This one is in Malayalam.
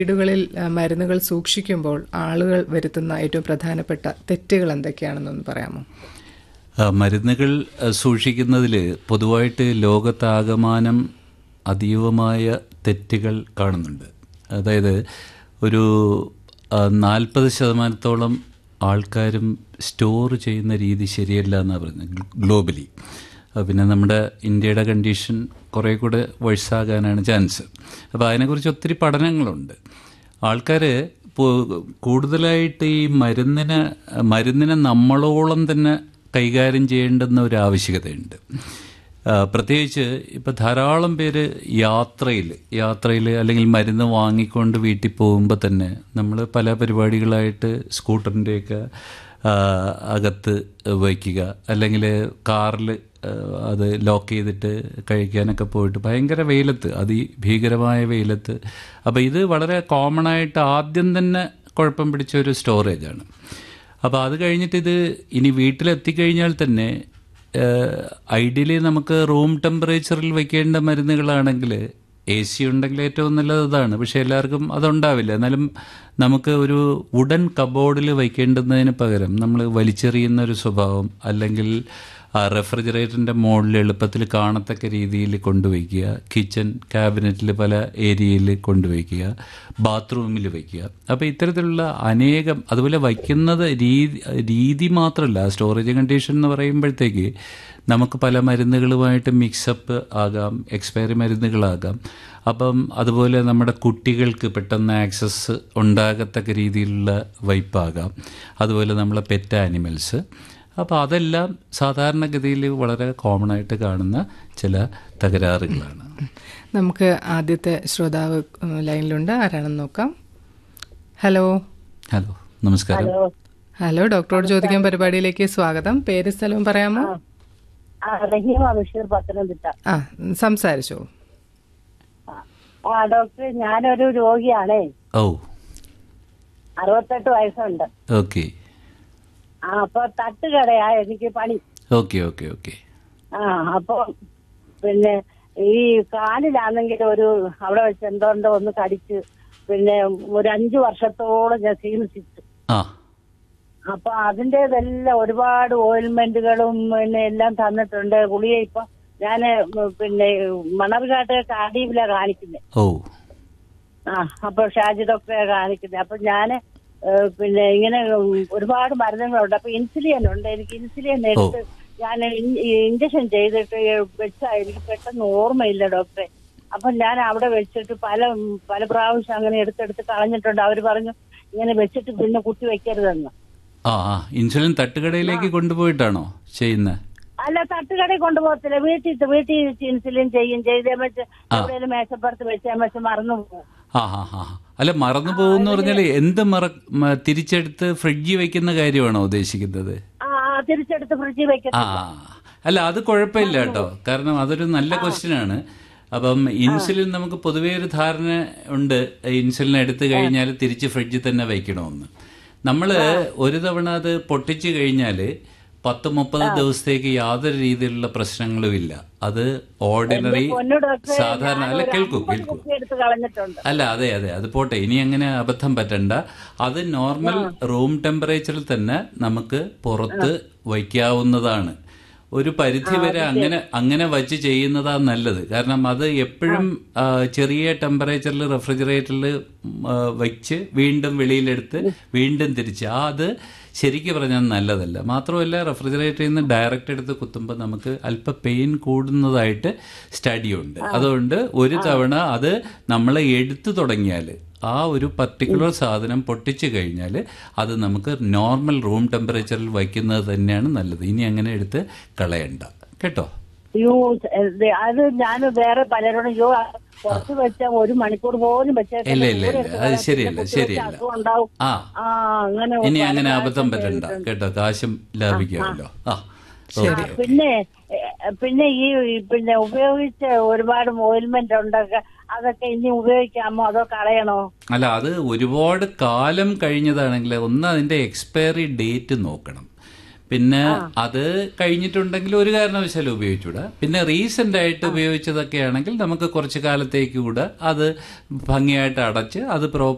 വീടുകളിൽ ആ, മരുന്നുകൾ സൂക്ഷിക്കുമ്പോൾ ആളുകൾ വരുത്തുന്ന ഏറ്റവും പ്രധാനപ്പെട്ട തെറ്റുകൾ എന്തൊക്കെയാണെന്നൊന്ന് പറയാമോ ആ, മരുന്നുകൾ സൂക്ഷിക്കുന്നതിൽ പൊതുവായിട്ട് ലോകത്താകമാനം അതീവമായ തെറ്റുകൾ കാണുന്നുണ്ട് അതായത് ഒരു നാൽപ്പത് ശതമാനത്തോളം ആൾക്കാരും സ്റ്റോർ ചെയ്യുന്ന രീതി ശരിയല്ല എന്നാണ് പറയുന്നത് ഗ്ലോബലി ആ, പിന്നെ നമ്മുടെ ഇന്ത്യയുടെ കണ്ടീഷൻ കുറേ കൂടെ വയസ്സാകാനാണ് ചാൻസ് അപ്പോൾ അതിനെക്കുറിച്ച് ഒത്തിരി പഠനങ്ങളുണ്ട് ആൾക്കാർ കൂടുതലായിട്ട് ഈ മരുന്നിനെ മരുന്നിനെ നമ്മളോളം തന്നെ കൈകാര്യം ചെയ്യേണ്ടുന്ന ഒരു ആവശ്യകതയുണ്ട് ആ, പ്രത്യേകിച്ച് ഇപ്പോൾ ധാരാളം പേര് യാത്രയിൽ യാത്രയിൽ അല്ലെങ്കിൽ മരുന്ന് വാങ്ങിക്കൊണ്ട് വീട്ടിൽ പോകുമ്പോൾ തന്നെ നമ്മൾ പല പരിപാടികളായിട്ട് സ്കൂട്ടറിൻ്റെയൊക്കെ ആ, അകത്ത് വയ്ക്കുക അല്ലെങ്കിൽ കാറിൽ അത് ലോക്ക് ചെയ്തിട്ട് കഴിക്കാനൊക്കെ പോയിട്ട് ഭയങ്കര വെയിലത്ത് അതിഭീകരമായ വെയിലത്ത് അപ്പോൾ ഇത് വളരെ കോമൺ ആയിട്ട് ആദ്യം തന്നെ കുഴപ്പം പിടിച്ച ഒരു സ്റ്റോറേജാണ് അപ്പോൾ അത് കഴിഞ്ഞിട്ട് ഇത് ഇനി വീട്ടിലെത്തിക്കഴിഞ്ഞാൽ തന്നെ ഐഡിയലി നമുക്ക് റൂം ടെമ്പറേച്ചറിൽ വെക്കേണ്ട മരുന്നുകളാണെങ്കിൽ എ സി ഉണ്ടെങ്കിൽ ഏറ്റവും നല്ലത് അതാണ് പക്ഷെ എല്ലാവർക്കും അതുണ്ടാവില്ല എന്നാലും നമുക്ക് ഒരു വുഡൻ കബോർഡിൽ വയ്ക്കേണ്ടുന്നതിന് പകരം നമ്മൾ വലിച്ചെറിയുന്ന ഒരു സ്വഭാവം അല്ലെങ്കിൽ ആ റെഫ്രിജറേറ്ററിൻ്റെ മുകളിൽ എളുപ്പത്തിൽ കാണത്തക്ക രീതിയിൽ കൊണ്ടുവയ്ക്കുക കിച്ചൺ ക്യാബിനറ്റിൽ പല ഏരിയയിൽ കൊണ്ടുവയ്ക്കുക ബാത്റൂമിൽ വയ്ക്കുക അപ്പോൾ ഇത്തരത്തിലുള്ള അനേകം അതുപോലെ വയ്ക്കുന്നത് രീതി രീതി മാത്രമല്ല സ്റ്റോറേജ് കണ്ടീഷൻ എന്ന് പറയുമ്പോഴത്തേക്ക് നമുക്ക് പല മരുന്നുകളുമായിട്ട് മിക്സപ്പ് ആകാം എക്സ്പയറി മരുന്നുകളാകാം അപ്പം അതുപോലെ നമ്മുടെ കുട്ടികൾക്ക് പെട്ടെന്ന് ആക്സസ് ഉണ്ടാകത്തക്ക രീതിയിലുള്ള വയ്പ്പാകാം അതുപോലെ നമ്മളെ പെറ്റ് ആനിമൽസ് അപ്പോൾ അതെല്ലാം സാധാരണഗതിയിൽ വളരെ കോമൺ ആയിട്ട് കാണുന്ന ചില തകരാറുകളാണ് നമുക്ക് ആദ്യത്തെ ശ്രോതാവ് ഉം, ലൈനിലുണ്ട് ആരാണെന്ന് നോക്കാം ഹലോ ഹലോ നമസ്കാരം ഹലോ ഡോക്ടറോട് ചോദിക്കാൻ പരിപാടിയിലേക്ക് സ്വാഗതം പേര് സ്ഥലവും പറയാമോ ആ റഹീമ ബഷീർ പത്തനംതിട്ട ആ സംസാരിച്ചോ ആ ഡോക്ടർ ഞാനൊരു രോഗിയാണേ ഓ അറുപത്തെട്ട് വയസ്സുണ്ട് ഓക്കെ ആ അപ്പൊ തട്ടുകടയാ എനിക്ക് പണി ഓക്കെ ഓക്കെ ഓക്കെ ആ അപ്പൊ പിന്നെ ഈ കാലിലാണെങ്കിൽ ഒരു അവിടെ വെച്ച് എന്തോണ്ടോ ഒന്ന് കടിച്ച് പിന്നെ ഒരു അഞ്ചു വർഷത്തോളം ഞാൻ ചികിത്സിച്ചു ആ അപ്പൊ അതിന്റേതെല്ലാം ഒരുപാട് ഓയിൽമെന്റുകളും പിന്നെ എല്ലാം തന്നിട്ടുണ്ട് ഗുളിക ഇപ്പൊ ഞാന് പിന്നെ മണർകാട്ട് കാടിയില കാണിക്കുന്നത് ഓ ആ അപ്പൊ ഷാജി ഡോക്ടറെ കാണിക്കുന്നത് അപ്പൊ ഞാന് ഏഹ്, പിന്നെ ഇങ്ങനെ ഉം, ഒരുപാട് മരുന്നുകളുണ്ട് അപ്പൊ ഇൻസുലിൻ ഉണ്ട് എനിക്ക് ഇൻസുലിൻ എടുത്ത് ഞാൻ ഇഞ്ചക്ഷൻ ചെയ്തിട്ട് വെച്ചാ എനിക്ക് പെട്ടെന്ന് ഓർമ്മയില്ല ഡോക്ടറെ അപ്പൊ ഞാൻ അവിടെ വെച്ചിട്ട് പല ഉം, പല പ്രാവശ്യം അങ്ങനെ എടുത്തെടുത്ത് കളഞ്ഞിട്ടുണ്ട് അവര് പറഞ്ഞു ഇങ്ങനെ വെച്ചിട്ട് പിന്നെ കുത്തി വെക്കരുതെന്ന് ആ ആ ഇൻസുലിൻ തട്ടുകടയിലേക്ക് കൊണ്ടുപോയിട്ടാണോ ചെയ്യുന്നത് അല്ല തട്ടുകടയിൽ കൊണ്ടുപോകത്തില്ല വീട്ടിൽ വീട്ടിൽ ഇൻസുലിൻ ചെയ്യും ചെയ്തേ വെച്ച് എവിടെയെങ്കിലും മേശപ്പുറത്ത് വെച്ചാൽ വെച്ച് മറന്നു പോകും ആ ആ ആ അല്ല മറന്നു പോകുന്ന പറഞ്ഞാൽ എന്ത് മറ മ- തിരിച്ചെടുത്ത് ഫ്രിഡ്ജിൽ വെക്കുന്ന കാര്യമാണോ ഉദ്ദേശിക്കുന്നത് ആ ആ, തിരിച്ചെടുത്ത് ഫ്രിഡ്ജിൽ വെക്കത്തില്ല ആ അല്ല അത് കുഴപ്പമില്ല കേട്ടോ കാരണം അതൊരു നല്ല ക്വസ്റ്റ്യൻ ആണ് അപ്പം ഇൻസുലിൻ നമുക്ക് പൊതുവേ ഒരു ധാരണ ഉണ്ട് ഇൻസുലിൻ എടുത്തു കഴിഞ്ഞാൽ തിരിച്ച് ഫ്രിഡ്ജിൽ തന്നെ വയ്ക്കണമെന്ന് നമ്മൾ ഒരു തവണ അത് പൊട്ടിച്ചു കഴിഞ്ഞാൽ പത്ത് മുപ്പത് ദിവസത്തേക്ക് യാതൊരു രീതിയിലുള്ള പ്രശ്നങ്ങളും ഇല്ല അത് ഓർഡിനറി പൊന്നു ഡോക്ടറെ സാധാരണ അല്ല കേൾക്കൂ കേൾക്കൂ കുപ്പി എടുത്ത് കളഞ്ഞിട്ടുണ്ട് അല്ല അതെ അതെ അത് പോട്ടെ ഇനി അങ്ങനെ അബദ്ധം പറ്റണ്ട അത് നോർമൽ റൂം ടെമ്പറേച്ചറിൽ തന്നെ നമുക്ക് പുറത്ത് വയ്ക്കാവുന്നതാണ് ഒരു പരിധി വരെ അങ്ങനെ അങ്ങനെ വച്ച് ചെയ്യുന്നതാ നല്ലത് കാരണം അത് എപ്പോഴും ആ, ചെറിയ ടെമ്പറേച്ചറിൽ റെഫ്രിജറേറ്ററിൽ വെച്ച് വീണ്ടും വെളിയിലെടുത്ത് വീണ്ടും തിരിച്ച് ആ അത് ശരിക്കും പറഞ്ഞാൽ നല്ലതല്ല മാത്രമല്ല റെഫ്രിജറേറ്ററിൽ നിന്ന് ഡയറക്റ്റ് എടുത്ത് കുത്തുമ്പോൾ നമുക്ക് അല്പ പെയിൻ കൂടുന്നതായിട്ട് സ്റ്റഡിയുണ്ട് അതുകൊണ്ട് ഒരു തവണ അത് നമ്മൾ എടുത്തു തുടങ്ങിയാൽ ആ ഒരു പർട്ടിക്കുലർ സാധനം പൊട്ടിച്ചു കഴിഞ്ഞാൽ അത് നമുക്ക് നോർമൽ റൂം ടെമ്പറേച്ചറിൽ വയ്ക്കുന്നത് തന്നെയാണ് നല്ലത് ഇനി അങ്ങനെ എടുത്ത് കളയണ്ട കേട്ടോ യോ ഇത് അത് ഞാൻ വേറെ പലരോടും യോ കുറച്ച് വെച്ച ഒരു മണിക്കൂർ പോലും വെച്ചേക്കണ്ട. ഇല്ല ഇല്ല ദൂരെ ഇല്ല എടുത്ത് അത് കളയാം. ശരിയല്ല പിന്നെ കുത്തി വെച്ച ശരിയല്ല അസുഖം ഉണ്ടാവും ആ ആ അങ്ങനെ ഇനി പല അങ്ങനെ പ്രാവശ്യം അബദ്ധം പറ്റണ്ട ചെയ്തിട്ടുണ്ട്. കേട്ടോ കാശും ലാഭിക്കാമല്ലോ ആ ആ, ഓക്കെ പിന്നെ ഏ, പിന്നെ ഈ ഈ പിന്നെ ഉപയോഗിച്ച ഒരുപാട് ഓയിൽമെന്റ് ഉണ്ടൊക്കെ അതൊക്കെ ഇനി ഉപയോഗിക്കാമോ അതോ കളയണോ അല്ല അത് ഒരുപാട് കാലം കഴിഞ്ഞതാണെങ്കിൽ ഒന്ന് അതിന്റെ എക്സ്പയറി ഡേറ്റ് നോക്കണം പിന്നെ അത് കഴിഞ്ഞിട്ടുണ്ടെങ്കിൽ ഒരു കാരണവശാലും ഉപയോഗിച്ചുകൂടാ പിന്നെ റീസെന്റ് ആയിട്ട് ഉപയോഗിച്ചതൊക്കെ ആണെങ്കിൽ നമുക്ക് കുറച്ച് കാലത്തേക്ക് കൂടെ അത് ഭംഗിയായിട്ട് അടച്ച് അത് പ്രോപ്പർ